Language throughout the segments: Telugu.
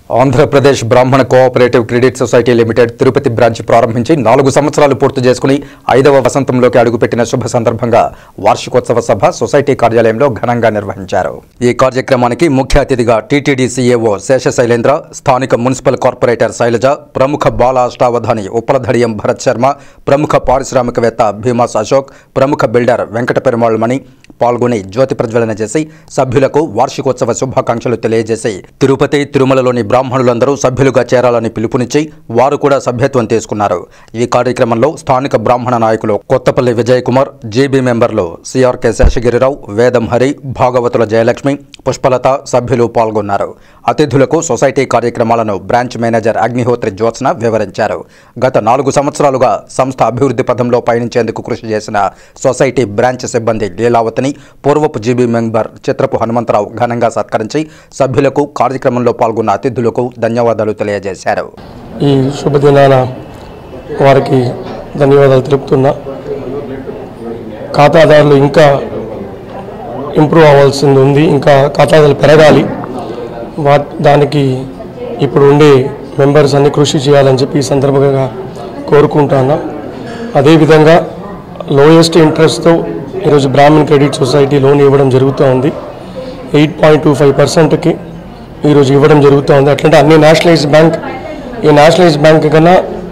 Andhra Pradesh Brahmana cooperative credit society limited Tirupati branch ప్రారంభించి నాలుగు సంవత్సరాలు పూర్తి చేసుకుని ఐదవ వసంతంలోకి అడుగుపెట్టిన శుభ సందర్భంగా వార్షికోత్సవ సభ సొసైటీ కార్యాలయంలో ఘనంగా నిర్వహించారు ఈ కార్యక్రమానికి ముఖ్య అతిథిగా టీటీడీ సీఏఓ శేషశైలేంద్ర స్థానిక మున్సిపల్ కార్పొరేటర్ శైలజ ప్రముఖ బాల అష్టావధాని ఉప్పలధడియం భరత్ శర్మ ప్రముఖ పారిశ్రామికవేత్త భీమాస్ అశోక్ ప్రముఖ బిల్డర్ వెంకట పెరుమాళ్ మణి పాల్గొని జ్యోతి ప్రజ్వలన చేసి సభ్యులకు వార్షికోత్సవ శుభాకాంక్షలు తెలియజేసి తిరుపతి తిరుమలలోని బ్రాహ్మణులందరూ సభ్యులుగా చేరాలని పిలుపునిచ్చి వారు కూడా సభ్యత్వం తీసుకున్నారు ఈ కార్యక్రమంలో స్థానిక బ్రాహ్మణ నాయకులు కొత్తపల్లి విజయ్ కుమార్ జీబీ మెంబర్లు సిఆర్కే శేషగిరిరావు వేదం హరి భాగవతుల జయలక్ష్మి పుష్పలత సభ్యులు పాల్గొన్నారు అతిథులకు సొసైటీ కార్యక్రమాలను బ్రాంచ్ మేనేజర్ అగ్నిహోత్రి జ్యోత్స్న వివరించారు గత నాలుగు సంవత్సరాలుగా సంస్థ అభివృద్ధి పథంలో పయనించేందుకు కృషి చేసిన సొసైటీ బ్రాంచ్ సిబ్బంది లీలావతిని పూర్వపు జీబీ మెంబర్ చిత్రపు హనుమంతరావు ఘనంగా సత్కరించి సభ్యులకు కార్యక్రమంలో పాల్గొన్న అతిథులకు ధన్యవాదాలు తెలియజేశారు ఈ శుభదినాన వారికి ధన్యవాదాలు తెలుపుతున్నా ఖాతాదారులు ఇంకా ఇంప్రూవ్ అవ్వాల్సింది ఉంది ఇంకా ఖాతాదారులు పెరగాలి వా దానికి ఇప్పుడు ఉండే మెంబర్స్ అన్ని కృషి చేయాలని చెప్పి ఈ సందర్భంగా కోరుకుంటున్నా అదేవిధంగా లోయెస్ట్ ఇంట్రెస్ట్తో ఈరోజు బ్రాహ్మణ్ క్రెడిట్ సొసైటీ లోన్ ఇవ్వడం జరుగుతూ ఉంది ఎయిట్ పాయింట్ టూ ఫైవ్ పర్సెంట్కి ఈరోజు ఇవ్వడం జరుగుతూ ఉంది అట్లంటే అన్ని నేషనలైజ్ బ్యాంక్ ఈ నేషనలైజ్ బ్యాంక్ కన్నా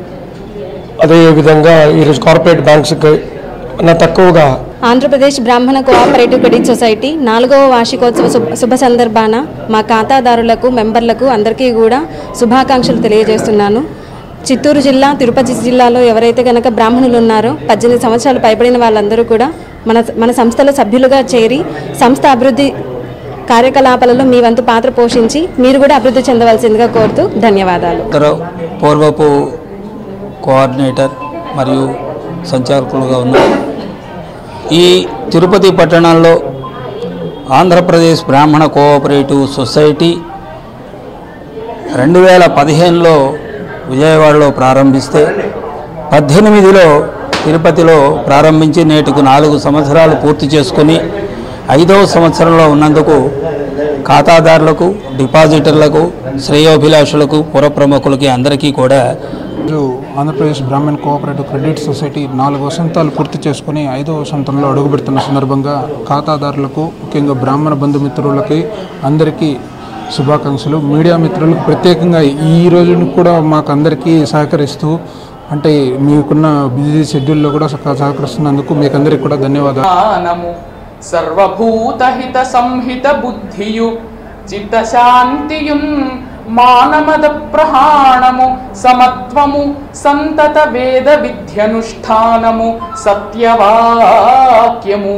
అదే విధంగా ఈరోజు కార్పొరేట్ బ్యాంక్స్ కన్నా తక్కువగా Andhra Pradesh Brahmana cooperative credit society నాలుగవ వార్షికోత్సవ శుభ శుభ సందర్భాన మా ఖాతాదారులకు మెంబర్లకు అందరికీ కూడా శుభాకాంక్షలు తెలియజేస్తున్నాను చిత్తూరు జిల్లా తిరుపతి జిల్లాలో ఎవరైతే కనుక బ్రాహ్మణులు ఉన్నారో పద్దెనిమిది సంవత్సరాలు పైబడిన వాళ్ళందరూ కూడా మన మన సంస్థలో సభ్యులుగా చేరి సంస్థ అభివృద్ధి కార్యకలాపాలలో మీ వంతు పాత్ర పోషించి మీరు కూడా అభివృద్ధి చెందవలసిందిగా కోరుతూ ధన్యవాదాలు ఇద్దరు పూర్వపు కోఆర్డినేటర్ మరియు సంచాలకులుగా ఉన్నారు ఈ తిరుపతి పట్టణంలో ఆంధ్రప్రదేశ్ బ్రాహ్మణ కోఆపరేటివ్ సొసైటీ రెండు వేల పదిహేనులో విజయవాడలో ప్రారంభిస్తే పద్దెనిమిదిలో తిరుపతిలో ప్రారంభించి నేటికి నాలుగు సంవత్సరాలు పూర్తి చేసుకుని ఐదవ సంవత్సరంలో ఉన్నందుకు ఖాతాదారులకు డిపాజిటర్లకు శ్రేయోభిలాషులకు పుర ప్రముఖులకి అందరికీ కూడా ఈరోజు Andhra Pradesh Brahmin cooperative credit society నాలుగు వసంతాలు పూర్తి చేసుకుని ఐదో వసంతంలో అడుగుపెడుతున్న సందర్భంగా ఖాతాదారులకు ముఖ్యంగా బ్రాహ్మణ బంధుమిత్రులకి అందరికీ శుభాకాంక్షలు మీడియా మిత్రులకు ప్రత్యేకంగా ఈ రోజును కూడా మాకు అందరికీ సహకరిస్తూ అంటే మీకున్న బిజీ షెడ్యూల్లో కూడా సహ- సహకరిస్తున్నందుకు మీకు అందరికీ కూడా ధన్యవాదాలు జ్ఞానము సర్వభూతహిత సంహిత బుద్ధియు చిత్తశాంతియున్ మానమద ప్రహాణము సమత్వము సంతత వేద విద్యనుష్ఠానము సత్యవాక్యము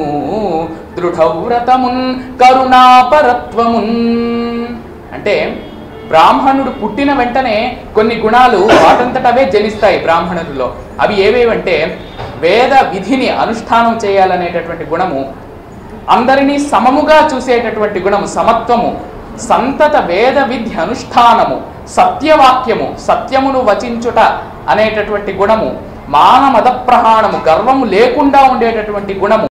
దృఢవ్రతమున్ కరుణాపరత్వమున్ అంటే బ్రాహ్మణుడు పుట్టిన వెంటనే కొన్ని గుణాలు వాటంతట అవే జనిస్తాయి బ్రాహ్మణుడిలో అవి ఏవేవంటే వేద విధిని అనుష్ఠానం చేయాలనేటటువంటి గుణము అందరినీ సమముగా చూసేటటువంటి గుణము సమత్వము సంతత వేద విద్య అనుష్ఠానము సత్యవాక్యము సత్యమును వచించుట అనేటటువంటి గుణము మానమద ప్రహాణము గర్వము లేకుండా ఉండేటటువంటి గుణము